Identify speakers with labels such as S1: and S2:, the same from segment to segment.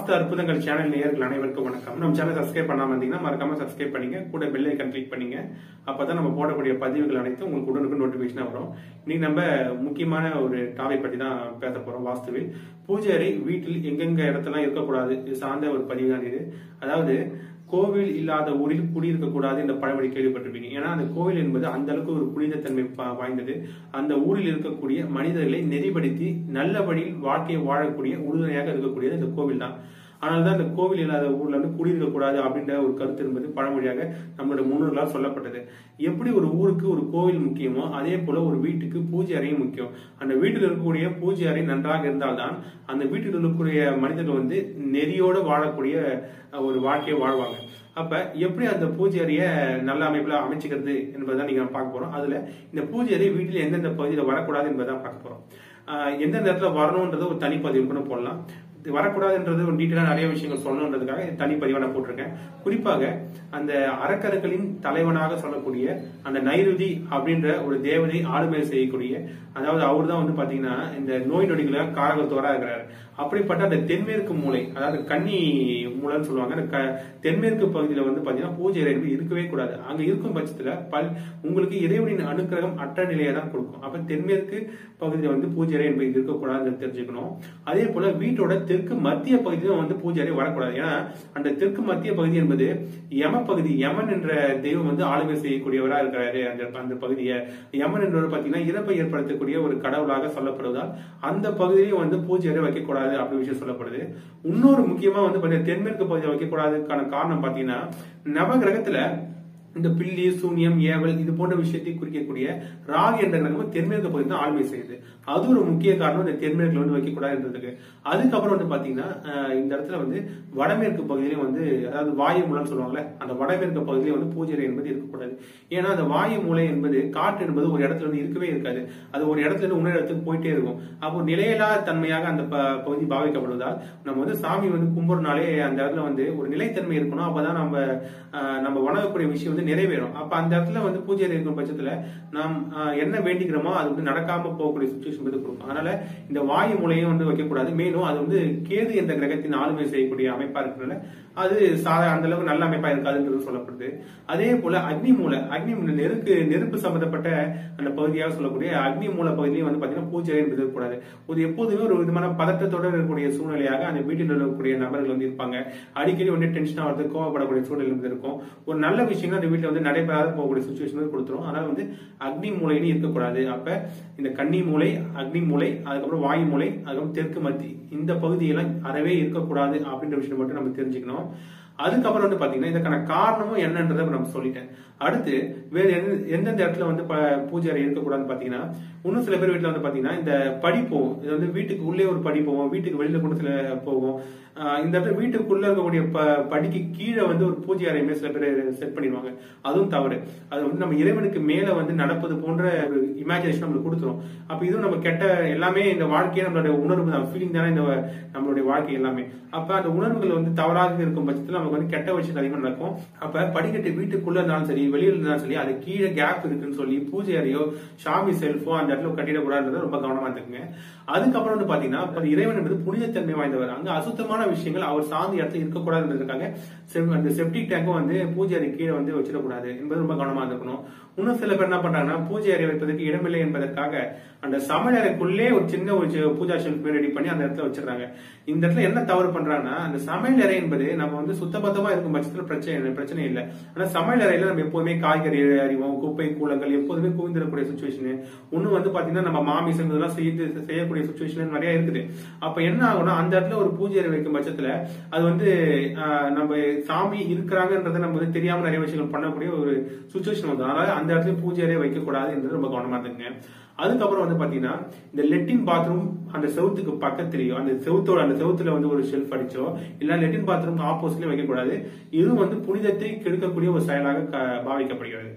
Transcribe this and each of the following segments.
S1: வாஸ்து அற்புதங்கள் சேனல் நேயர்கள் அனைவருக்கும் வணக்கம் நம்ம சேனல் சப்ஸ்கிரைப் பண்ணாம இருந்தீங்கன்னா மறக்காம சப்ஸ்கிரைப் பண்ணீங்க கூட பெல் ஐக்கன் கிளிக் பண்ணீங்க அப்பதான் நம்ம போடக்கூடிய பதிவுகள் அனைத்தும் உங்களுக்கு உடனுக்கு நோட்டிபிகேஷன் வரும் இன்னைக்கு நம்ம முக்கியமான ஒரு டாபிக் பத்தி தான் பேச போறோம் வாஸ்துவில் பூஜை அறை வீட்டில் எங்கெங்க இடத்தெல்லாம் இருக்கக்கூடாது இது சார்ந்த ஒரு பதிவு தான் இது அதாவது கோவில் இல்லாத ஊரில் குடியிருக்க கூடாது என்ற பழமொழி கேள்விப்பட்டிருப்பீங்க ஏன்னா அந்த கோவில் என்பது அந்த அளவுக்கு ஒரு புனிதத்தன்மை பா- வாய்ந்தது அந்த ஊரில் இருக்கக்கூடிய மனிதர்களை நெறிப்படுத்தி நல்ல வழியில் வாழ்க்கையை வாழக்கூடிய உறுதுணையாக இருக்கக்கூடியது இந்த கோவில் தான் ஆனால் தான் இந்த கோவில் இல்லாத ஊர்ல வந்து குடியிருக்க கூடாது அப்படின்ற ஒரு கருத்து என்பது பழமொழியாக நம்மளோட முன்னோர்களால் சொல்லப்பட்டது எப்படி ஒரு ஊருக்கு ஒரு கோவில் முக்கியமோ அதே போல ஒரு வீட்டுக்கு பூஜை அறையும் முக்கியம் அந்த வீட்டில் இருக்கக்கூடிய பூஜை அறை நன்றாக இருந்தால்தான் அந்த வீட்டில் இருக்கக்கூடிய மனிதர்கள் வந்து நெறியோடு வாழக்கூடிய அஹ், ஒரு வாழ்க்கையை வாழ்வாங்க அப்ப எப்படி அந்த பூஜை அறைய நல்ல அமைப்புல அமைச்சுக்கிறது என்பதுதான் நீங்க பார்க்க போறோம் அதுல இந்த பூஜை அறை வீட்டில் எந்தெந்த பகுதியில் வரக்கூடாது என்பதான் பார்க்க போறோம் ஆஹ் எந்தெந்த இடத்துல வரணும்ன்றது ஒரு தனிப்பதிவு கூட போடலாம் இது வரக்கூடாதுன்றது ஒரு டீட்டெயிலாக நிறைய விஷயங்கள் சொல்லணுன்றதுக்காக தனிப்பதிவாக நான் போட்டிருக்கேன் குறிப்பாக அந்த அரக்கர்களின் தலைவனாக சொல்லக்கூடிய அந்த நைருதி அப்படின்ற ஒரு தேவதை ஆளுமை செய்யக்கூடிய அதாவது அவர் தான் வந்து பாத்தீங்கன்னா இந்த நோய் நொடிகளை காரகத்தோரா இருக்கிறார் அப்படிப்பட்ட அந்த தென்மேற்கு மூலை அதாவது கன்னி மூலைன்னு சொல்லுவாங்க அந்த க- தென்மேற்கு பகுதியில வந்து பாத்தீங்கன்னா பூஜை அறை என்பது இருக்கவே கூடாது அங்க இருக்கும் பட்சத்துல பல் உங்களுக்கு இறைவனின் அனுக்கிரகம் அற்ற நிலையை தான் கொடுக்கும் அப்ப தென்மேற்கு பகுதியில வந்து பூஜை அறை என்பது இருக்கக்கூடாதுன்னு தெரிஞ்சுக்கணும் அதே போல வீட்டோட தெற்கு மத்திய பகுதியிலும் வந்து பூஜை அறை வரக்கூடாது ஏன்னா அந்த தெற்கு மத்திய பகுதி என்பது யம பகுதி யமன் என்ற தெய்வம் வந்து ஆளுமை செய்யக்கூடியவரா இருக்கிறாரு அந்த அந்த பகுதியை யமன் என்றவர் பாத்தீங்கன்னா இறப்பை ஏற்படுத்தக்கூடிய ஒரு கடவுளாக சொல்லப்படுவதால் அந்த பகுதியிலையும் வந்து பூஜை அறை வைக்கக்கூடாது அப்படி விஷயம் சொல்லப்படுது இன்னொரு முக்கியமா வந்து பாத்தீங்கன்னா தென்மேற்கு பகுதியை வைக்கக்கூடாதுக்கான காரணம் பாத்தீங்கன்னா நவகிரகத்துல இந்த பில்லி சூனியம் ஏவல் இது போன்ற விஷயத்தை குறிக்கக்கூடிய ராகு என்ற கிரகம் தென்மேற்கு பகுதி தான் ஆளுமை செய்யுது அது ஒரு முக்கிய காரணம் இந்த தென்மேற்குல வந்து வைக்கக்கூடாதுன்றதுக்கு அதுக்கப்புறம் வந்து பாத்தீங்கன்னா அஹ், இந்த இடத்துல வந்து வடமேற்கு பகுதியிலும் வந்து அதாவது வாயு மூலம் சொல்லுவாங்கல்ல அந்த வடமேற்கு பகுதியில வந்து பூஜை அறை என்பது இருக்கக்கூடாது ஏன்னா அந்த வாயு மூலை என்பது காற்று என்பது ஒரு இடத்துல வந்து இருக்கவே இருக்காது அது ஒரு இடத்துல இருந்து இன்னொரு இடத்துக்கு போயிட்டே இருக்கும் அப்போ நிலையில்லா தன்மையாக அந்த ப- பகுதி பாவிக்கப்படுவதால் நம்ம வந்து சாமி வந்து கும்பிடுறனாலே அந்த இடத்துல வந்து ஒரு நிலைத்தன்மை இருக்கணும் அப்பதான் நம்ம ஆஹ், நம்ம வணங்கக்கூடிய விஷயம் வந்து நிறைவேறும் அப்ப அந்த இடத்துல வந்து பூஜை அறை இருக்கும் பட்சத்துல நாம் ஆஹ், என்ன வேண்டிக்கிறோமோ அது வந்து நடக்காம போகக்கூடிய சுச்சுவேஷன் வந்து கொடுக்கும் அதனால இந்த வாயு மூலையும் வந்து வைக்கக்கூடாது மேலும் அது வந்து கேது என்ற கிரகத்தின் ஆளுமை செய்யக்கூடிய அமைப்பா இருக்கிறதுனால அது சாதா அந்த அளவுக்கு நல்ல அமைப்பா இருக்காதுன்றது சொல்லப்படுது அதே போல அக்னி மூலை அக்னி மூலை நெருக்கு நெருப்பு சம்பந்தப்பட்ட அந்த பகுதியாக சொல்லக்கூடிய அக்னி மூல பகுதியும் வந்து பாத்தீங்கன்னா பூஜை அறை என்பது இருக்கக்கூடாது ஒரு எப்போதுமே ஒரு விதமான பதட்டத்தோட இருக்கக்கூடிய சூழ்நிலையாக அந்த வீட்டில் இருக்கக்கூடிய நபர்கள் வந்து இருப்பாங்க அடிக்கடி வந்து டென்ஷன் ஆகிறது கோவப்படக்கூடிய சூழ்நிலை வந்து இருக்கும் ஒரு நல்ல விஷயம் அந்த வீட்டில் வந்து நடைபெறாத போகக்கூடிய சுச்சுவேஷன் வந்து கொடுத்துரும் அதனால வந்து அக்னி மூலைன்னு இருக்கக்கூடாது அப்ப இந்த கன்னி மூலை அக்னி மூலை அதுக்கப்புறம் வாயு மூலை அதுக்கப்புறம் தெற்கு மத்தி இந்த பகுதியெல்லாம் அறவே இருக்கக்கூடாது அப்படின்ற விஷயம் மட்டும் நம்ம தெரிஞ்சுக்கணும் அதுக்கப்புறம் வந்து பாத்தீங்கன்னா இதுக்கான காரணமும் என்னன்றதை இப்ப நம்ம சொல்லிட்டேன் அடுத்து வேற எந்த- எந்தெந்த இடத்துல வந்து ப- பூஜை அறை இருக்கக்கூடாதுன்னு பாத்தீங்கன்னா இன்னும் சில பேர் வீட்டுல வந்து பாத்தீங்கன்னா இந்த படி போகும் இது வந்து வீட்டுக்கு உள்ளே ஒரு படி போகும் வீட்டுக்கு வெளியில கூட சில போகும் ஆஹ் இந்த இடத்துல வீட்டுக்குள்ள இருக்கக்கூடிய ப- படிக்கு கீழே வந்து ஒரு பூஜை அறையுமே சில பேர் செட் பண்ணிடுவாங்க அதுவும் தவறு அது வந்து நம்ம இறைவனுக்கு மேல வந்து நடப்பது போன்ற ஒரு இமேஜினேஷன் நம்மளுக்கு கொடுத்துரும் அப்ப இதுவும் நம்ம கெட்ட எல்லாமே இந்த வாழ்க்கையே நம்மளுடைய உணர்வு தான் ஃபீலிங் தானே இந்த நம்மளுடைய வாழ்க்கை எல்லாமே அப்ப அந்த உணர்வுகள் வந்து தவறாக இருக்கும் பட்சத்துல நமக்கு வந்து கெட்ட விஷயம் அதிகமா நடக்கும் அப்ப படிக்கட்டு வீட்டுக்குள்ள இருந்தாலும் சரி வெளியில இருந்தாலும் சரி அது கீழே கேப் இருக்குன்னு சொல்லி பூஜை அறையோ சாமி செல்ஃபோ அந்த இடத்துல கட்டிடக்கூடாதுன்றத ரொம்ப கவனமா இருந்துக்குங்க அதுக்கப்புறம் வந்து பாத்தீங்கன்னா இப்ப இறைவன் என்பது புனிதத்தன்மை வாய்ந்தவர் அங்க அசுத்தமான விஷயங்கள் அவர் சார்ந்த இடத்துல இருக்கக்கூடாதுன்றதுக்காக செப்- அந்த செப்டிக் டேங்கும் வந்து பூஜை அறை கீழே வந்து வச்சிடக்கூடாது என்பது ரொம்ப கவனமா இருக்கணும் இன்னும் சில பேர் என்ன பண்றாங்கன்னா பூஜை அறை வைப்பதற்கு இடமில்லை என்பதற்காக அந்த சமையல் அறைக்குள்ளே ஒரு சின்ன ஒரு சி- பூஜா ஷெல்ஃப் ரெடி பண்ணி அந்த இடத்துல வச்சிடுறாங்க இந்த இடத்துல என்ன தவறு பண்றாங்கன்னா அந்த சமையல் அறை என்பது நம்ம வந்து சுத்தபத்தமா இருக்கும் பட்சத்துல பிரச்சனை பிரச்சனை இல்லை ஆனா சமையல் அறையில நம்ம எப்போதுமே காய்கறி அறிவோம் குப்பை கூலங்கள் எப்போதுமே குவிந்திருக்கக்கூடிய சுச்சுவேஷன் ஒண்ணு வந்து பாத்தீங்கன்னா நம்ம மாமிசம் இதெல்லாம் செய்து செய்யக்கூடிய சுச்சுவேஷன் நிறைய இருக்குது அப்ப என்ன ஆகும்னா அந்த இடத்துல ஒரு பூஜை அறை வைக்கும் பட்சத்துல அது வந்து ஆஹ், நம்ம சாமி இருக்கிறாங்கன்றதை நம்ம வந்து தெரியாம நிறைய விஷயங்கள் பண்ணக்கூடிய ஒரு சுச்சுவேஷன் வந்து அதனால அந்த இடத்துல பூஜை அறை வைக்க கூடாது என்றது ரொம்ப கவனமா இருந்துங்க அதுக்கப்புறம் வந்து பாத்தீங்கன்னா இந்த லெட்டின் பாத்ரூம் அந்த செவுத்துக்கு பக்கத்துலயோ அந்த செவுத்தோட அந்த செவுத்துல வந்து ஒரு ஷெல்ஃப் அடிச்சோ இல்ல லெட்டின் பாத்ரூம் ஆப்போசிட்லயும் வைக்கக்கூடாது இதுவும் வந்து புனிதத்தை கெடுக்கக்கூடிய ஒரு செயலாக க- பாவிக்கப்படுகிறது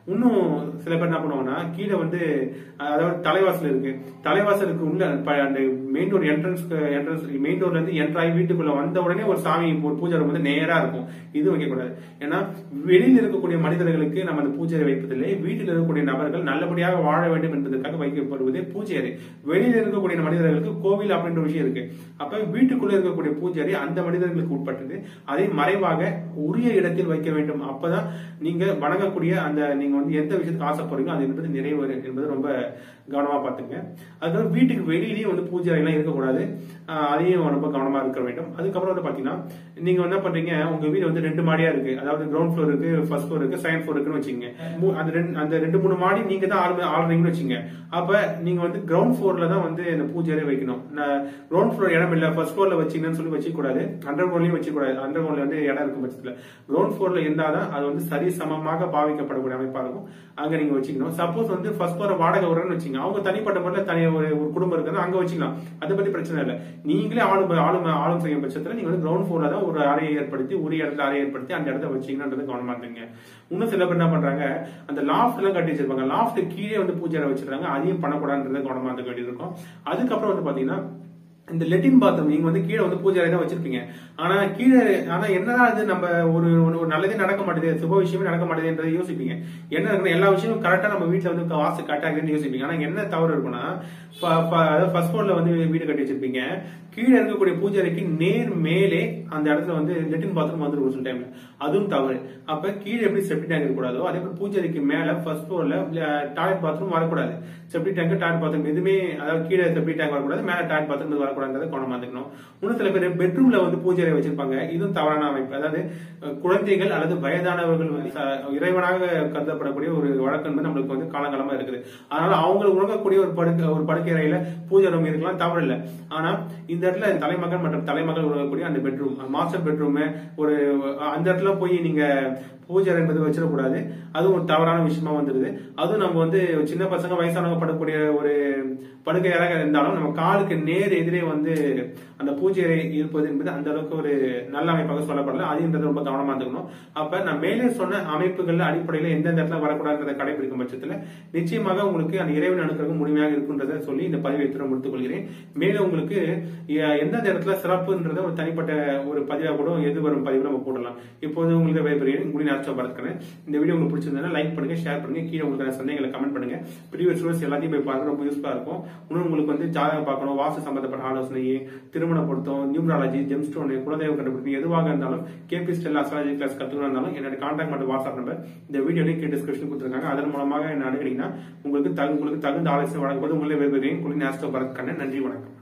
S1: இன்னும் சில பேர் என்ன பண்ணுவாங்கன்னா கீழே வந்து அஹ், அதாவது தலைவாசல் இருக்கு தலைவாசலுக்கு உள்ள ப- அந்த main door entrance entrance main டோர்ல இருந்து என்ட்ரு ஆகி வீட்டுக்குள்ள வந்த உடனே ஒரு சாமி ஒரு பூஜை room வந்து நேரா இருக்கும் இது வைக்கக்கூடாது ஏன்னா வெளியில் இருக்கக்கூடிய மனிதர்களுக்கு நம்ம அந்த பூஜை வைப்பதில்லை வீட்டில் இருக்கக்கூடிய நபர்கள் நல்லபடியாக வாழ வேண்டும் என்பதற்காக வைக்கப்படுவதே பூஜை அறை வெளியில் இருக்கக்கூடிய மனிதர்களுக்கு கோவில் அப்படின்ற விஷயம் இருக்கு அப்ப வீட்டுக்குள்ள இருக்கக்கூடிய பூஜை அறை அந்த மனிதர்களுக்கு உட்பட்டது அதை மறைவாக உரிய இடத்தில் வைக்க வேண்டும் அப்பதான் நீங்க வணங்கக்கூடிய அந்த நீங்க வந்து எந்த விஷயத்துக்கு ஆசைப்படுறீங்களோ அது என்பது நிறைவேறும் என்பது ரொம்ப கவனமா பாத்துங்க அதுக்கப்புறம் வீட்டுக்கு வெளியிலேயே வந்து பூஜை அறையெல்லாம் இருக்கக்கூடாது ஆஹ் அதையும் ரொம்ப கவனமா இருக்க வேண்டும் அதுக்கப்புறம் வந்து பாத்தீங்கன்னா நீங்க என்ன பண்றீங்க உங்க வீடு வந்து ரெண்டு மாடியா இருக்கு அதாவது கிரவுண்ட் ஃப்ளோர் இருக்கு ஃபர்ஸ்ட் ஃப்ளோர் இருக்கு செகண்ட் ஃப்ளோர் இருக்குன்னு வச்சுங்க அந்த ரெண்டு அந்த ரெண்டு மூணு மாடி நீங்க தான் ஆள் ஆளுறீங்கன்னு வச்சுங்க அப்ப நீங்க வந்து கிரவுண்ட் ஃப்ளோர்ல தான் வந்து இந்த பூஜை அறை வைக்கணும் கிரவுண்ட் ஃப்ளோர் இடம் இல்ல ஃபர்ஸ்ட் ஃப்ளோர்ல வச்சீங்கன்னு சொல்லி வச்சுக்க கூடாது அண்டர் கிரவுண்ட்லயும் வச்சுக்க கூடாது அண்டர் கிரவுண்ட்ல வந்து இடம் இருக்கும் பட்சத்துல கிரவுண்ட் ஃப்ளோர்ல இருந்தாதான் அது வந்து சரி சமமாக பாவிக்கப்படக்கூடிய அமைப்பா இருக்கும் அங்க நீங்க வச்சுக்கணும் சப்போஸ் வந்து ஃபர்ஸ்ட் ஃப்ளோர் வாடகை விடுறேன்னு வச்சுங்க அவங்க தனிப்பட்ட முறையில் தனி ஒரு ஒரு குடும்பம் இருக்குன்னா அங்க வச்சுக்கலாம் அதை பத்தி பிரச்சனை இல்லை நீங்களே ஆளும் ஆளும் ஆளும் செய்யும் பட்சத்துல நீங்க வந்து கிரவுண்ட் ஃப்ளோர்ல தான் ஒரு அறையை ஏற்படுத்தி ஒரு இடத்துல அறையை ஏற்படுத்தி அந்த இடத்த வச்சீங்கன்றது கவனமா இருந்தீங்க இன்னும் சில பேர் என்ன பண்றாங்க அந்த லாஃப்ட் எல்லாம் கட்டி வச்சிருப்பாங்க லாஃப்ட் கீழே வந்து பூஜை அறை வச்சிருக்காங்க அதையும் பண்ணக்கூடாதுன்றத கவனமா இருக்க வேண்டியது இருக்கும் அதுக்கப்புறம் வந்து பாத்தீங்கன்னா இந்த லெட்டின் பாத்ரூம் நீங்க வந்து கீழே வந்து பூஜை அறை தான் வச்சிருப்பீங்க ஆனா கீழே ஆனா என்னதான் இது நம்ம ஒரு ஒரு ஒரு நல்லதே நடக்க மாட்டேது சுப விஷயமே நடக்க மாட்டேதுன்றதை யோசிப்பீங்க என்ன இருக்குன்னா எல்லா விஷயமும் கரெக்டா நம்ம வீட்டுல வந்து வாசு கட்டாகுதுன்னு யோசிப்பீங்க ஆனா என்ன தவறு இருக்குன்னா ஃப- ஃப- அதாவது ஃபர்ஸ்ட் ஃப்ளோர்ல வந்து வீடு கட்டி வச்சிருப்பீங்க கீழே இருக்கக்கூடிய பூஜை அறைக்கு நேர் மேலே அந்த இடத்துல வந்து லெட்டின் பாத்ரூம் வந்துருக்கும் சில டைம்ல அதுவும் தவறு அப்ப கீழே எப்படி செப்டி டேங்க் இருக்கக்கூடாதோ அதே மாதிரி பூஜை அறைக்கு மேல ஃபர்ஸ்ட் ஃப்ளோர்ல டாய்லெட் பாத்ரூம் வரக்கூடாது செப்டி டேங்க் டாய்லெட் பாத்ரூம் எதுவுமே அதாவது கீழே செப்டி டேங்க் வரக்கூடாது மேல டாய்லெட் பாத்ரூம் வரக்கூடாதுன்றதை கவனமா இருந்துக்கணும் இன்னும் சில பேர் பெட்ரூம்ல வந்து பூஜை அறை வச்சிருப்பாங்க இதுவும் தவறான அமைப்பு அதாவது அஹ், குழந்தைகள் அல்லது வயதானவர்கள் வந்து ச- இறைவனாக கருதப்படக்கூடிய ஒரு வழக்கம் வந்து நம்மளுக்கு வந்து காலங்காலமா இருக்குது அதனால அவங்களுக்கு உறங்கக்கூடிய ஒரு படுக்கை ஒரு படுக்கை அறையில பூஜை ரூம் இருக்கலாம் தவறு இல்லை ஆனா இந்த இடத்துல தலைமகன் மற்றும் தலைமகள் உறங்கக்கூடிய அந்த பெட்ரூம் மாஸ்டர் பெட்ரூம் ஒரு அந்த இடத்துல போய் நீங்க பூஜை அறை என்பது வச்சிடக்கூடாது அதுவும் ஒரு தவறான விஷயமா வந்துருது அதுவும் நம்ம வந்து சின்ன பசங்க வயசானவங்க படக்கூடிய ஒரு படுக்கை அறை இருந்தாலும் நம்ம காலுக்கு நேர் எதிரே வந்து அந்த பூஜை அறை இருப்பது என்பது அந்த அளவுக்கு ஒரு நல்ல அமைப்பாக சொல்லப்படல அதுன்றது ரொம்ப கவனமா இருந்துக்கணும் அப்ப நான் மேலே சொன்ன அமைப்புகள் அடிப்படையில எந்தெந்த இடத்துல வரக்கூடாதுன்றதை கடைபிடிக்கும் பட்சத்துல நிச்சயமாக உங்களுக்கு அந்த இறைவன் அனுக்கிரகம் முழுமையாக இருக்குன்றதை சொல்லி இந்த பதிவை இத்துடன் முடித்துக் கொள்கிறேன் மேலும் உங்களுக்கு எ- எந்தெந்த இடத்துல சிறப்புன்றத ஒரு தனிப்பட்ட ஒரு பதிவாக கூட எதிர்வரும் பதிவு நம்ம போடலாம் இப்போது உங்களுக்கு விடைபெறுகிறேன் உங்களுடைய நேரத்தை பார்த்துக்கிறேன் இந்த வீடியோ உங்களுக்கு பிடிச்சிருந்தா லைக் பண்ணுங்க ஷேர் பண்ணுங்க கீழே உங்களுக்கு சந்தேகங்களை கமெண்ட் பண்ணுங்க ப்ரீவியஸ் வீடியோஸ் எல்லாத்தையும் போய் பாருங்க ரொம்ப யூஸ்ஃபுல்லா இருக்கும் இன்னும் உங்களுக்கு வந்து ஜாதகம் பார்க்கணும் வாஸ்து சம்பந்தப்பட்ட ஆலோசனை திருமண பொருத்தம் நியூமராலஜி ஜெம்ஸ்டோன் குலதெய்வ கண்டுபிடிப்பு எதுவாக இருந்தாலும் கேபி ஸ்டெல் அஸ்ட்ராலஜி கிளாஸ் கத்துக்கணும் இருந்தாலும் என்னோட கான்டாக்ட் மற்றும் வாட்ஸ்அப் நம்பர் இந்த வீடியோ லிங்க் டிஸ்கிரிப்ஷன் கொடுத்துருக்காங்க அதன் மூலமாக என்ன அணுகிறீங்கன்னா உங்களுக்கு தகு உங்களுக்கு தகுந்த ஆலோசனை வழங்குவது உங்களே விரும்புகிறேன் குழி நேஸ்டோ பரத் கண்ணன் நன்றி வணக்கம்